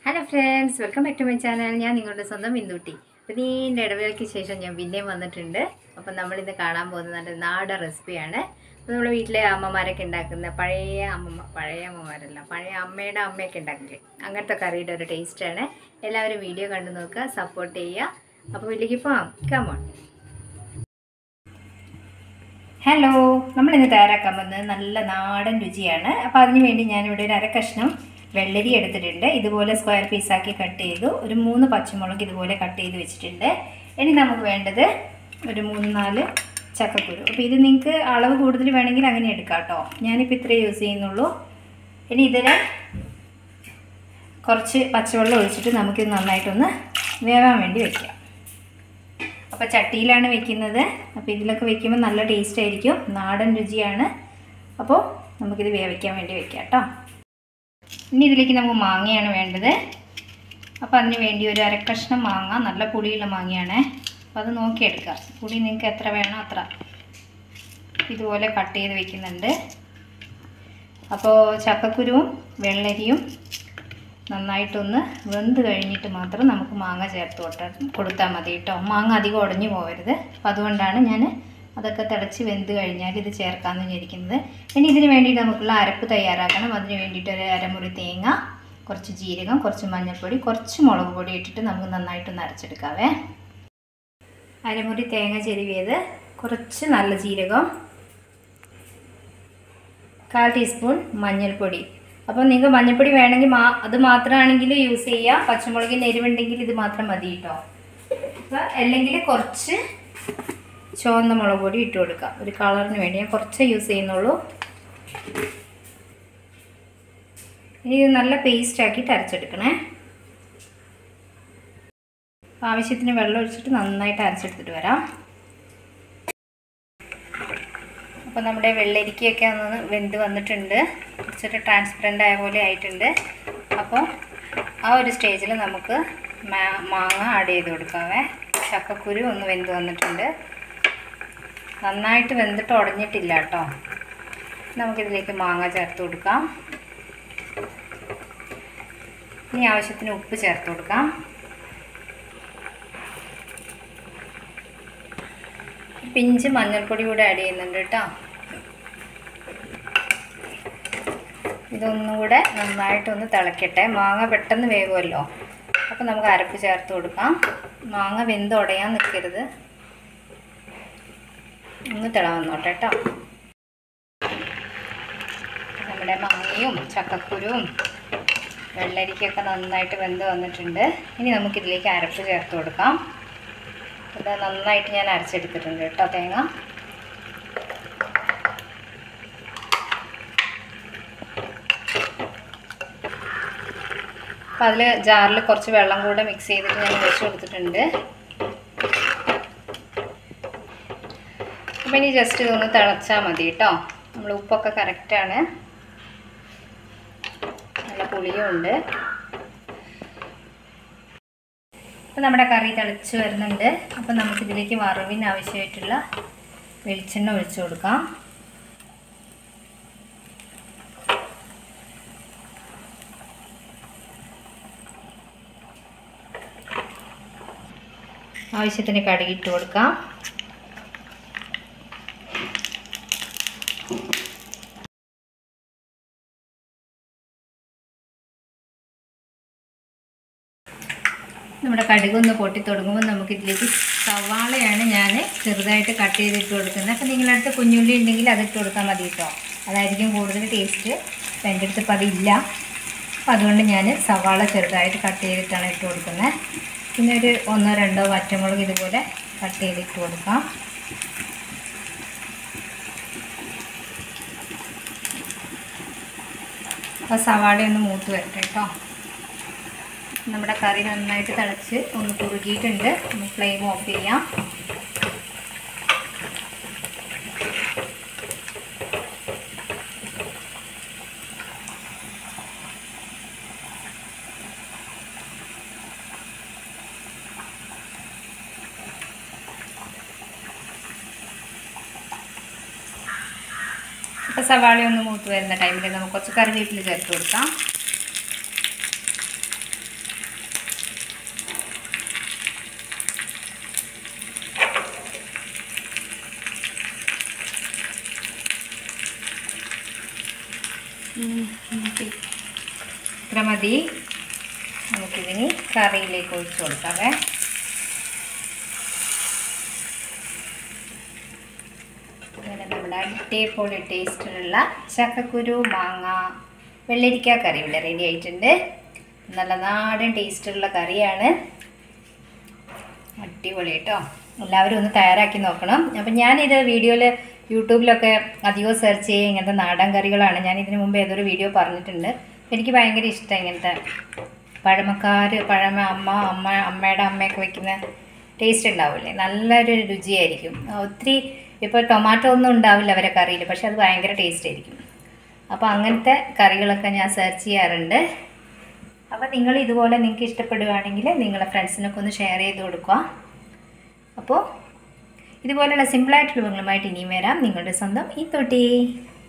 hello friends welcome back to my channel ഞാൻ നിങ്ങളുടെ സ്വന്തം ബിന്ദുട്ടി അപ്പോൾ ഇതിൻ്റെ ഇടവേളയ്ക്ക് ശേഷം ഞാൻ പിന്നെയും വന്നിട്ടുണ്ട് അപ്പം നമ്മളിന്ന് കാണാൻ പോകുന്നത് നല്ല നാടൻ റെസിപ്പിയാണ് അപ്പോൾ നമ്മുടെ വീട്ടിലെ അമ്മമാരൊക്കെ ഉണ്ടാക്കുന്ന പഴയ അമ്മ പഴയ അമ്മമാരല്ല പഴയ അമ്മയുടെ അമ്മയൊക്കെ ഉണ്ടാക്കില്ലേ അങ്ങനത്തെ കറിയുടെ ഒരു ടേസ്റ്റാണ് എല്ലാവരും വീഡിയോ കണ്ടു നോക്കുക സപ്പോർട്ട് ചെയ്യുക അപ്പോൾ വീട്ടിലേക്ക് പോവാം കമോൺ ഹലോ നമ്മളിന്ന് തയ്യാറാക്കാൻ പോകുന്നത് നല്ല നാടൻ രുചിയാണ് അപ്പോൾ അതിന് വേണ്ടി ഞാനിവിടെ ഒരു അര കഷ്ണം വെള്ളരി എടുത്തിട്ടുണ്ട് ഇതുപോലെ സ്ക്വയർ പീസാക്കി കട്ട് ചെയ്തു ഒരു മൂന്ന് പച്ചമുളക് ഇതുപോലെ കട്ട് ചെയ്ത് വെച്ചിട്ടുണ്ട് ഇനി നമുക്ക് വേണ്ടത് ഒരു മൂന്ന് നാല് ചക്കക്കുരു അപ്പോൾ ഇത് നിങ്ങൾക്ക് അളവ് കൂടുതൽ വേണമെങ്കിൽ അങ്ങനെ എടുക്കാം കേട്ടോ ഞാനിപ്പോൾ ഇത്രേ യൂസ് ചെയ്യുന്നുള്ളൂ ഇനി ഇതിൽ കുറച്ച് പച്ചവെള്ളം ഒഴിച്ചിട്ട് നമുക്കിത് നന്നായിട്ടൊന്ന് വേവാൻ വേണ്ടി വയ്ക്കാം അപ്പോൾ ചട്ടിയിലാണ് വെക്കുന്നത് അപ്പോൾ ഇതിലൊക്കെ വെക്കുമ്പോൾ നല്ല ടേസ്റ്റ് ആയിരിക്കും നാടൻ രുചിയാണ് അപ്പോൾ നമുക്കിത് വേവിക്കാൻ വേണ്ടി വെക്കാം കേട്ടോ ഇനി ഇതിലേക്ക് നമുക്ക് മാങ്ങയാണ് വേണ്ടത് അപ്പോൾ അതിന് വേണ്ടി ഒരു അരക്കഷ്ണം മാങ്ങ നല്ല പുളിയുള്ള മാങ്ങയാണ് അപ്പോൾ അത് നോക്കിയെടുക്കുക പുളി നിങ്ങൾക്ക് എത്ര വേണോ അത്ര ഇതുപോലെ കട്ട് ചെയ്ത് വെക്കുന്നുണ്ട് അപ്പോൾ ചക്കക്കുരുവും വെള്ളരിയും നന്നായിട്ടൊന്ന് വെന്ത് കഴിഞ്ഞിട്ട് മാത്രം നമുക്ക് മാങ്ങ ചേർത്ത് കൊടുത്ത കൊടുത്താൽ മതി കേട്ടോ മാങ്ങ അധികം ഉടഞ്ഞു പോകരുത് അപ്പം അതുകൊണ്ടാണ് ഞാൻ അതൊക്കെ തിളച്ച് വെന്ത് കഴിഞ്ഞാൽ ഇത് ചേർക്കാമെന്ന് വിചാരിക്കുന്നത് ഇനി ഇതിന് വേണ്ടിയിട്ട് നമുക്കുള്ള അരപ്പ് തയ്യാറാക്കണം അതിന് വേണ്ടിയിട്ട് ഒരു അരമുറി തേങ്ങ കുറച്ച് ജീരകം കുറച്ച് മഞ്ഞൾപ്പൊടി കുറച്ച് മുളക് പൊടി ഇട്ടിട്ട് നമുക്ക് നന്നായിട്ടൊന്ന് അരച്ചെടുക്കാവേ അരമുറി തേങ്ങ ചെരുവിയത് കുറച്ച് നല്ല ജീരകം കാൽ ടീസ്പൂൺ മഞ്ഞൾപ്പൊടി അപ്പോൾ നിങ്ങൾക്ക് മഞ്ഞൾപ്പൊടി വേണമെങ്കിൽ മാ അത് മാത്രമാണെങ്കിൽ യൂസ് ചെയ്യുക പച്ചമുളകിന് എരിവുണ്ടെങ്കിൽ ഇത് മാത്രം മതി കേട്ടോ അപ്പോൾ അല്ലെങ്കിൽ കുറച്ച് ചുവന്ന മുളക് പൊടി ഇട്ട് കൊടുക്കുക ഒരു കളറിന് വേണ്ടി ഞാൻ കുറച്ച് യൂസ് ചെയ്യുന്നുള്ളൂ ഇനി ഇത് നല്ല പേസ്റ്റ് ആക്കിയിട്ട് അരച്ചെടുക്കണേ ആവശ്യത്തിന് വെള്ളം ഒഴിച്ചിട്ട് നന്നായിട്ട് അരച്ചെടുത്തിട്ട് വരാം അപ്പോൾ നമ്മുടെ വെള്ളരിക്കയൊക്കെ ഒന്ന് വെന്ത് വന്നിട്ടുണ്ട് കുറച്ചൊരു ട്രാൻസ്പെറൻ്റ് ആയ പോലെ ആയിട്ടുണ്ട് അപ്പോൾ ആ ഒരു സ്റ്റേജിൽ നമുക്ക് മാങ്ങ ആഡ് ചെയ്ത് കൊടുക്കാവേ ചക്കക്കുരു ഒന്ന് വെന്ത് വന്നിട്ടുണ്ട് നന്നായിട്ട് വെന്തിട്ട് ഉടഞ്ഞിട്ടില്ല കേട്ടോ നമുക്കിതിലേക്ക് മാങ്ങ ചേർത്ത് കൊടുക്കാം ഇനി ആവശ്യത്തിന് ഉപ്പ് ചേർത്ത് കൊടുക്കാം പിഞ്ച് മഞ്ഞൾപ്പൊടി കൂടെ ആഡ് ചെയ്യുന്നുണ്ട് കേട്ടോ ഇതൊന്നും കൂടെ നന്നായിട്ടൊന്ന് തിളക്കട്ടെ മാങ്ങ പെട്ടെന്ന് വേകുമല്ലോ അപ്പോൾ നമുക്ക് അരപ്പ് ചേർത്ത് കൊടുക്കാം മാങ്ങ വെന്ത് ഉടയാൻ നിൽക്കരുത് ഒന്ന് തിളവന്നോട്ടെ കേട്ടോ നമ്മുടെ മാങ്ങയും ചക്കക്കുരുവും വെള്ളരിക്കൊക്കെ നന്നായിട്ട് വെന്ത് വന്നിട്ടുണ്ട് ഇനി നമുക്കിതിലേക്ക് അരപ്പ് ചേർത്ത് കൊടുക്കാം ഇത് നന്നായിട്ട് ഞാൻ അരച്ചെടുത്തിട്ടുണ്ട് കേട്ടോ തേങ്ങ അപ്പം അതിൽ ജാറിൽ കുറച്ച് വെള്ളം കൂടെ മിക്സ് ചെയ്തിട്ട് ഞാൻ ഒഴിച്ച് കൊടുത്തിട്ടുണ്ട് അപ്പം ഇനി ജസ്റ്റ് ഇതൊന്ന് തിളച്ചാൽ മതി കേട്ടോ നമ്മൾ ഉപ്പൊക്കെ കറക്റ്റാണ് നല്ല പുളിയും ഉണ്ട് അപ്പോൾ നമ്മുടെ കറി തിളച്ച് വരുന്നുണ്ട് അപ്പോൾ നമുക്കിതിലേക്ക് വറവിന് ആവശ്യമായിട്ടുള്ള വെളിച്ചെണ്ണ ഒഴിച്ചു കൊടുക്കാം ആവശ്യത്തിന് കടുകിട്ട് കൊടുക്കാം നമ്മുടെ കടുകൊന്ന് പൊട്ടി തുടങ്ങുമ്പോൾ നമുക്ക് ഇതിലേക്ക് സവാളയാണ് ഞാൻ ചെറുതായിട്ട് കട്ട് ചെയ്തിട്ട് കൊടുക്കുന്നത് അപ്പോൾ നിങ്ങളുടെ അടുത്ത് കുഞ്ഞുള്ളി ഉണ്ടെങ്കിൽ അതിട്ട് കൊടുത്താൽ മതി കേട്ടോ അതായിരിക്കും കൂടുതൽ ടേസ്റ്റ് അപ്പം എൻ്റെ അടുത്ത് ഇപ്പോൾ അതില്ല അപ്പോൾ അതുകൊണ്ട് ഞാൻ സവാള ചെറുതായിട്ട് കട്ട് ചെയ്തിട്ടാണ് ഇട്ട് കൊടുക്കുന്നത് പിന്നെ ഒരു ഒന്നോ രണ്ടോ വറ്റമുളക് ഇതുപോലെ കട്ട് ചെയ്തിട്ട് കൊടുക്കാം അപ്പോൾ സവാള ഒന്ന് മൂത്ത് വരട്ടെ കേട്ടോ നമ്മുടെ കറി നന്നായിട്ട് തിളച്ച് ഒന്ന് കുറുകിയിട്ടുണ്ട് ഒന്ന് ഫ്ലെയിം ഓഫ് ചെയ്യാം അപ്പോൾ സവാള ഒന്ന് മൂത്ത് വരുന്ന ടൈമിൽ നമുക്ക് കുറച്ച് കറിവേപ്പില ചേർത്ത് കൊടുക്കാം ഇത്ര മതി നമുക്കിതിനി കറിയിലേക്ക് ഒഴിച്ചു കൊടുക്കാവേ അങ്ങനെ നമ്മുടെ അടിപൊളി ടേസ്റ്റിലുള്ള ചക്കക്കുരു മാങ്ങ വെള്ളരിക്ക കറി ഇവിടെ റെഡി ആയിട്ടുണ്ട് നല്ല നാടൻ ടേസ്റ്റുള്ള കറിയാണ് അടിപൊളി കേട്ടോ എല്ലാവരും ഒന്ന് തയ്യാറാക്കി നോക്കണം അപ്പം ഞാനിത് വീഡിയോയിൽ യൂട്യൂബിലൊക്കെ അധികം സെർച്ച് ചെയ്യുക ഇങ്ങനത്തെ നാടൻ കറികളാണ് ഞാൻ ഇതിനു മുമ്പ് ഏതൊരു വീഡിയോ പറഞ്ഞിട്ടുണ്ട് എനിക്ക് ഭയങ്കര ഇഷ്ടം ഇങ്ങനത്തെ പഴമക്കാർ പഴമ അമ്മ അമ്മ അമ്മയുടെ അമ്മയൊക്കെ വെക്കുന്ന ടേസ്റ്റ് ഉണ്ടാവില്ലേ നല്ലൊരു രുചിയായിരിക്കും ഒത്തിരി ഇപ്പോൾ ടൊമാറ്റോ ഒന്നും ഉണ്ടാവില്ല അവരെ കറിയിൽ പക്ഷെ അത് ഭയങ്കര ടേസ്റ്റ് ആയിരിക്കും അപ്പോൾ അങ്ങനത്തെ കറികളൊക്കെ ഞാൻ സെർച്ച് ചെയ്യാറുണ്ട് അപ്പോൾ നിങ്ങൾ ഇതുപോലെ നിങ്ങൾക്ക് ഇഷ്ടപ്പെടുകയാണെങ്കിൽ നിങ്ങളെ ഫ്രണ്ട്സിനൊക്കെ ഒന്ന് ഷെയർ ചെയ്ത് കൊടുക്കുക അപ്പോൾ ഇതുപോലെയുള്ള സിമ്പിളായിട്ടുള്ള വിഭവങ്ങളുമായിട്ട് ഇനിയും വരാം നിങ്ങളുടെ സ്വന്തം ഈ തൊട്ടി